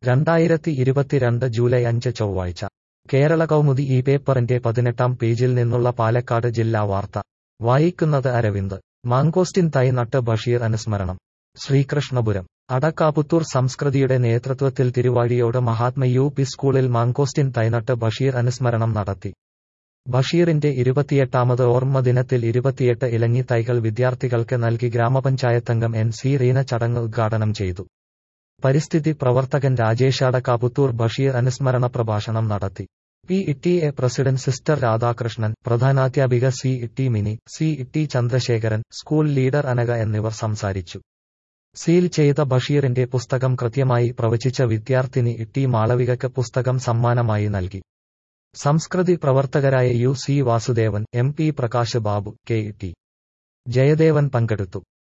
രണ്ടായിരത്തി ഇരുപത്തിരണ്ട് ജൂലൈ അഞ്ച് ചൊവ്വാഴ്ച കേരള കൗമുദി ഈ പേപ്പറിന്റെ പതിനെട്ടാം പേജിൽ നിന്നുള്ള പാലക്കാട് ജില്ലാ വാർത്ത വായിക്കുന്നത് അരവിന്ദ് മാങ്കോസ്റ്റിൻ തൈ നട്ട് ബഷീർ അനുസ്മരണം ശ്രീകൃഷ്ണപുരം അടക്കാപുത്തൂർ സംസ്കൃതിയുടെ നേതൃത്വത്തിൽ തിരുവാഴിയോട് മഹാത്മ യു പി സ്കൂളിൽ മാങ്കോസ്റ്റിൻ തൈനട്ട് ബഷീർ അനുസ്മരണം നടത്തി ബഷീറിന്റെ ഇരുപത്തിയെട്ടാമത് ഓർമ്മ ദിനത്തിൽ ഇരുപത്തിയെട്ട് ഇലഞ്ഞി തൈകൾ വിദ്യാർത്ഥികൾക്ക് നൽകി ഗ്രാമപഞ്ചായത്തംഗം എൻ സി റീന ചടങ്ങ് ഉദ്ഘാടനം ചെയ്തു പരിസ്ഥിതി പ്രവർത്തകൻ രാജേഷ് അടക്കാപുത്തൂർ ബഷീർ അനുസ്മരണ പ്രഭാഷണം നടത്തി P E A president sister Radhakrishnan പ്രധാനാധ്യാപിക C E Mini C E Chandrasekharan school leader Anaka എന്നിവർ സംസാരിച്ചു സീൽ ചെയ്ത ബഷീറിന്റെ പുസ്തകം കൃത്യമായി പ്രവചിച്ച വിദ്യാർത്ഥിനി ഇട്ടി മാളവികയ്ക്ക് പുസ്തകം സമ്മാനമായി നൽകി സംസ്കൃതി പ്രവർത്തകരായ U C Vasudevan M P Prakash Babu K T Jayadevan പങ്കെടുത്തു